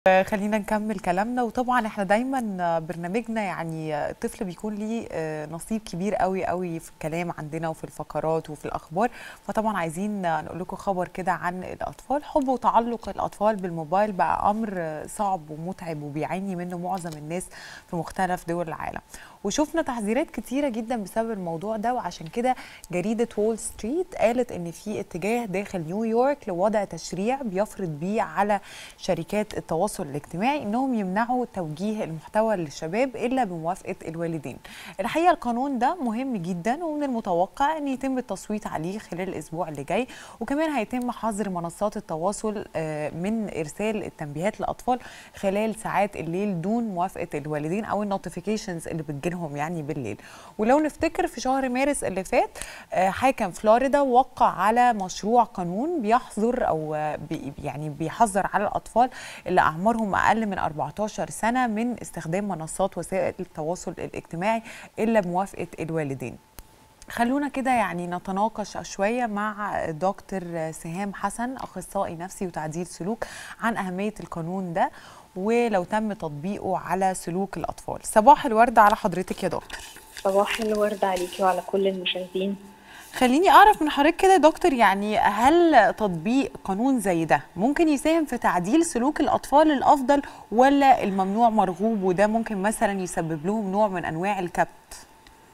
خلينا نكمل كلامنا وطبعا احنا دايما برنامجنا يعني الطفل بيكون ليه نصيب كبير قوي قوي في الكلام عندنا وفي الفقرات وفي الاخبار فطبعا عايزين نقول لكم خبر كده عن الاطفال حب وتعلق الاطفال بالموبايل بقى امر صعب ومتعب وبيعاني منه معظم الناس في مختلف دول العالم وشفنا تحذيرات كتيره جدا بسبب الموضوع ده وعشان كده جريده وول ستريت قالت ان في اتجاه داخل نيويورك لوضع تشريع بيفرض بيه على شركات التواصل الاجتماعي انهم يمنعوا توجيه المحتوى للشباب الا بموافقه الوالدين. الحقيقه القانون ده مهم جدا ومن المتوقع ان يتم التصويت عليه خلال الاسبوع اللي جاي وكمان هيتم حظر منصات التواصل من ارسال التنبيهات للاطفال خلال ساعات الليل دون موافقه الوالدين او النوتيفيكيشنز اللي بتجيلهم يعني بالليل. ولو نفتكر في شهر مارس اللي فات حاكم فلوريدا وقع على مشروع قانون بيحظر او بي يعني بيحظر على الاطفال اللي اعمارهم اقل من 14 سنه من استخدام منصات وسائل التواصل الاجتماعي الا بموافقه الوالدين. خلونا كده يعني نتناقش شوية مع دكتور سهام حسن أخصائي نفسي وتعديل سلوك عن أهمية القانون ده ولو تم تطبيقه على سلوك الأطفال صباح الورد على حضرتك يا دكتور صباح الورد عليكي وعلى كل المشاهدين خليني اعرف من حضرتك كده دكتور يعني هل تطبيق قانون زي ده ممكن يساهم في تعديل سلوك الاطفال الافضل ولا الممنوع مرغوب وده ممكن مثلا يسبب لهم نوع من انواع الكبت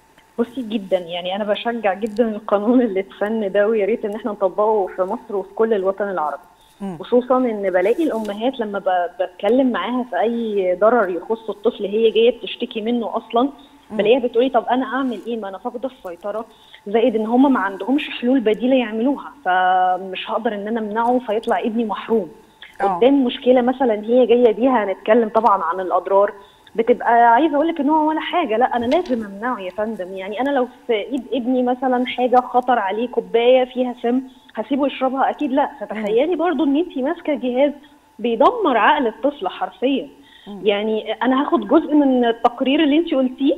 بصي جدا يعني انا بشجع جدا القانون اللي اتفن ده ويا ريت ان احنا نطبقه في مصر وفي كل الوطن العربي خصوصا ان بلاقي الامهات لما بتكلم معاها في اي ضرر يخص الطفل هي جايه بتشتكي منه اصلا بلاقيها بتقولي طب انا اعمل ايه ما انا فاقده السيطره زائد ان هم ما عندهمش حلول بديله يعملوها فمش هقدر ان انا امنعه فيطلع ابني محروم أوه. قدام مشكله مثلا هي جايه بيها هنتكلم طبعا عن الاضرار بتبقى عايزه اقول لك ان هو ولا حاجه لا انا لازم امنعه يا فندم يعني انا لو في ايد ابني مثلا حاجه خطر عليه كوبايه فيها سم هسيبه يشربها اكيد لا فتخيلي برضو ان انت ماسكه جهاز بيدمر عقل الطفل حرفيا يعني انا هاخد جزء من التقرير اللي انت قلتيه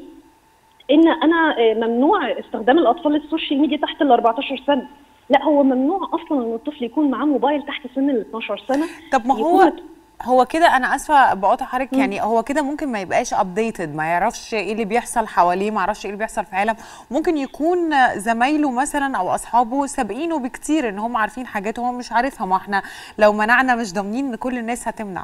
ان انا ممنوع استخدام الاطفال السوشيال ميديا تحت ال 14 سنه لا هو ممنوع اصلا ان الطفل يكون معاه موبايل تحت سن ال 12 سنه طب ما هو هو كده انا اسفه بقاطع حضرتك يعني هو كده ممكن ما يبقاش ابديتد ما يعرفش ايه اللي بيحصل حواليه ما يعرفش ايه اللي بيحصل في العالم ممكن يكون زمايله مثلا او اصحابه سابقينه بكتير ان هم عارفين حاجات هو مش عارفها ما احنا لو منعنا مش ضامنين ان كل الناس هتمنع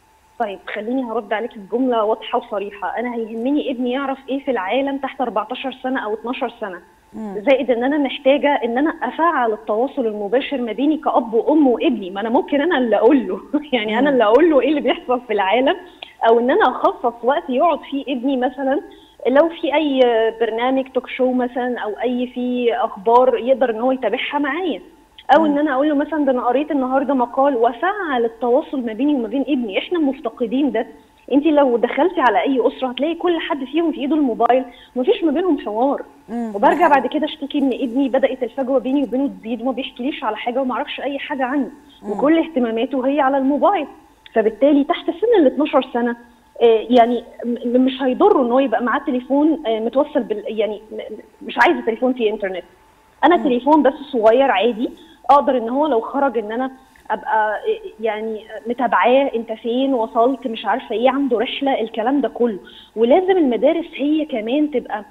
طيب خليني هرد عليك بجمله واضحه وصريحه انا هيهمني ابني يعرف ايه في العالم تحت 14 سنه او 12 سنه زائد ان انا محتاجه ان انا افعل التواصل المباشر ما بيني كاب وام وابني ما انا ممكن انا اللي اقول له يعني مم. انا اللي اقول له ايه اللي بيحصل في العالم او ان انا اخصص وقت يقعد فيه ابني مثلا لو في اي برنامج توك شو مثلا او اي في اخبار يقدر ان هو يتابعها معايا او ان انا اقول له مثلا ده انا قريت النهارده مقال وافعل التواصل ما بيني وما بين ابني احنا مفتقدين ده انت لو دخلتي على اي اسره هتلاقي كل حد فيهم في ايده الموبايل ومفيش ما بينهم حوار وبرجع بعد كده اشتكي ان ابني بدات الفجوه بيني وبينه تزيد وما بيحكيليش على حاجه وما اعرفش اي حاجه عني وكل اهتماماته هي على الموبايل فبالتالي تحت سن ال 12 سنه يعني مش هيضره ان هو يبقى معاه تليفون متوصل بال يعني مش عايزه تليفون فيه انترنت انا مم. تليفون بس صغير عادي اقدر ان هو لو خرج ان انا ابقى يعني متابعاه انت فين وصلت مش عارفه ايه عنده رحله الكلام ده كله ولازم المدارس هي كمان تبقى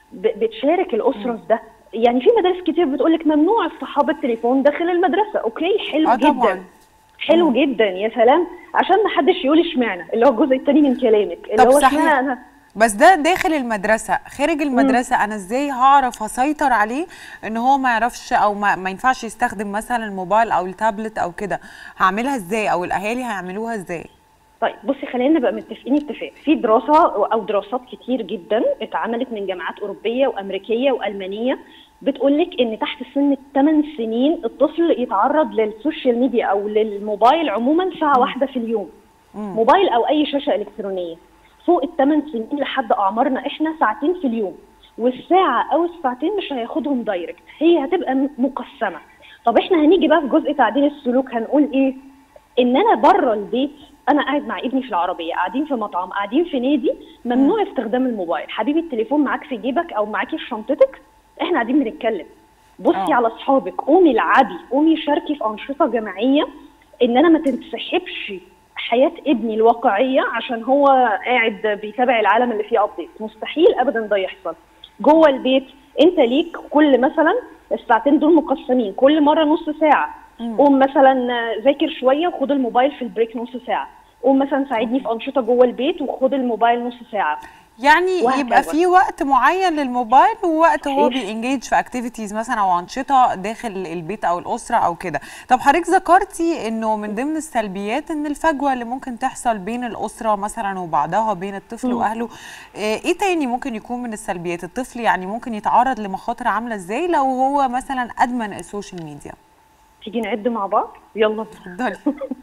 بتشارك الاسره في ده يعني في مدارس كتير بتقول لك ممنوع اصطحاب التليفون داخل المدرسه اوكي حلو آه جدا طبعا. حلو مم. جدا يا سلام عشان ما حدش يقول اشمعنى اللي هو الجزء الثاني من كلامك اللي هو اشمعنى انا بس ده داخل المدرسة خارج المدرسة مم. أنا إزاي هعرف أسيطر عليه إن هو ما يعرفش أو ما, ما ينفعش يستخدم مثلا الموبايل أو التابلت أو كده هعملها إزاي أو الأهالي هيعملوها إزاي طيب بصي خلينا نبقى متفقين اتفاق في دراسة أو دراسات كتير جدا اتعملت من جامعات أوروبية وأمريكية وألمانية بتقول لك ان تحت سن الثمان سنين الطفل يتعرض للسوشيال ميديا او للموبايل عموما ساعه واحده في اليوم مم. موبايل او اي شاشه الكترونيه فوق الثمان سنين لحد اعمارنا احنا ساعتين في اليوم والساعه او الساعتين مش هياخدهم دايركت هي هتبقى مقسمه طب احنا هنيجي بقى في جزء تعديل السلوك هنقول ايه ان انا بره البيت انا قاعد مع ابني في العربيه قاعدين في مطعم قاعدين في نادي ممنوع استخدام الموبايل حبيبي التليفون معاك في جيبك او معاكي في شنطتك احنا قاعدين بنتكلم بصي آه. على اصحابك قومي العبي قومي شاركي في انشطه جماعيه ان انا ما تنسحبش حياه ابني الواقعيه عشان هو قاعد بيتابع العالم اللي فيه ابديت مستحيل ابدا ده يحصل جوه البيت انت ليك كل مثلا الساعتين دول مقسمين كل مره نص ساعه قوم مثلا ذاكر شويه وخد الموبايل في البريك نص ساعه قوم مثلا ساعدني في انشطه جوه البيت وخد الموبايل نص ساعه يعني وهكذا. يبقى في وقت معين للموبايل ووقت هو صحيح. بينجيج في اكتيفيتيز مثلا او انشطه داخل البيت او الاسره او كده طب حضرتك ذكرتي انه من ضمن السلبيات ان الفجوه اللي ممكن تحصل بين الاسره مثلا وبعضها بين الطفل مم. واهله آه، ايه تاني ممكن يكون من السلبيات الطفل يعني ممكن يتعرض لمخاطر عامله ازاي لو هو مثلا ادمن السوشيال ميديا تيجي نعد مع بعض يلا اتفضلي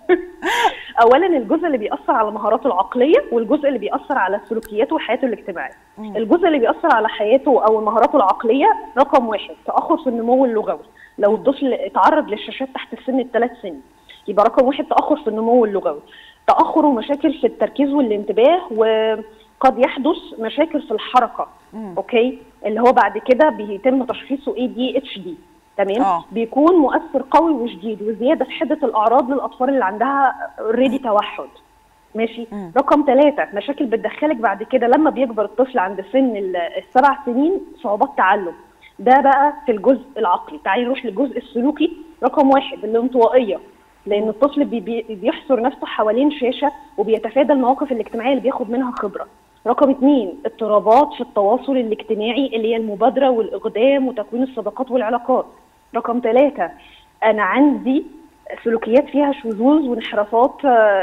اولا الجزء اللي بيأثر على مهاراته العقليه والجزء اللي بيأثر على سلوكياته وحياته الاجتماعيه مم. الجزء اللي بيأثر على حياته او مهاراته العقليه رقم واحد تأخر في النمو اللغوي لو الطفل اتعرض للشاشات تحت سن الثلاث سنين يبقى رقم واحد تأخر في النمو اللغوي تأخر ومشاكل في التركيز والانتباه وقد يحدث مشاكل في الحركه مم. اوكي اللي هو بعد كده بيتم تشخيصه اي دي اتش دي تمام آه. بيكون مؤثر قوي وشديد وزياده في حده الاعراض للاطفال اللي عندها اوريدي توحد ماشي مم. رقم ثلاثة مشاكل بتدخلك بعد كده لما بيكبر الطفل عند سن ال- السبع سنين صعوبات تعلم ده بقى في الجزء العقلي تعالي نروح للجزء السلوكي رقم واحد الانطوائية لأن الطفل بي بي بيحصر نفسه حوالين شاشة وبيتفادى المواقف الاجتماعية اللي بياخد منها خبرة رقم اثنين اضطرابات في التواصل الاجتماعي اللي هي المبادرة والإقدام وتكوين الصداقات والعلاقات رقم ثلاثة أنا عندي سلوكيات فيها شذوذ وانحرافات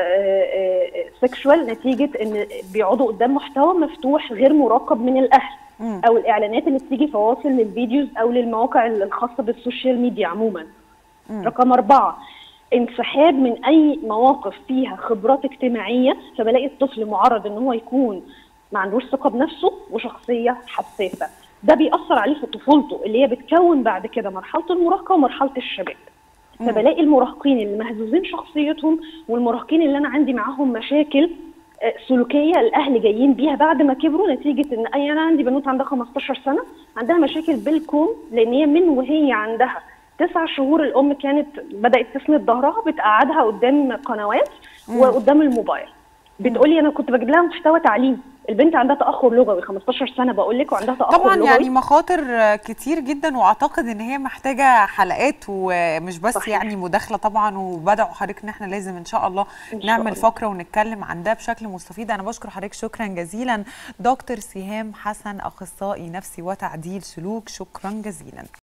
سكشوال نتيجه ان بيقعدوا قدام محتوى مفتوح غير مراقب من الاهل مم. او الاعلانات اللي بتيجي فواصل للفيديوز او للمواقع الخاصه بالسوشيال ميديا عموما مم. رقم أربعة انسحاب من أي مواقف فيها خبرات اجتماعية فبلاقي الطفل معرض إن هو يكون ما عندوش ثقة بنفسه وشخصية حساسة ده بيأثر عليه في طفولته اللي هي بتكون بعد كده مرحلة المراهقة ومرحلة الشباب مم. فبلاقي المراهقين اللي مهزوزين شخصيتهم والمراهقين اللي أنا عندي معاهم مشاكل آه، سلوكيه الاهل جايين بيها بعد ما كبروا نتيجه ان اي انا عندي بنوته عندها 15 سنه عندها مشاكل بالكوم لان هي من وهي عندها تسع شهور الام كانت بدات تسند ظهرها بتقعدها قدام قنوات وقدام الموبايل بتقولي انا كنت بجيب لها محتوى تعليم البنت عندها تاخر لغوي 15 سنه بقول لك وعندها تاخر طبعا لغوي يعني مخاطر كتير جدا واعتقد ان هي محتاجه حلقات ومش بس صحيح. يعني مداخله طبعا وبدعوا حضرتك ان احنا لازم ان شاء الله إن شاء نعمل الله. فقره ونتكلم عن ده بشكل مستفيض انا بشكر حضرتك شكرا جزيلا دكتور سهام حسن اخصائي نفسي وتعديل سلوك شكرا جزيلا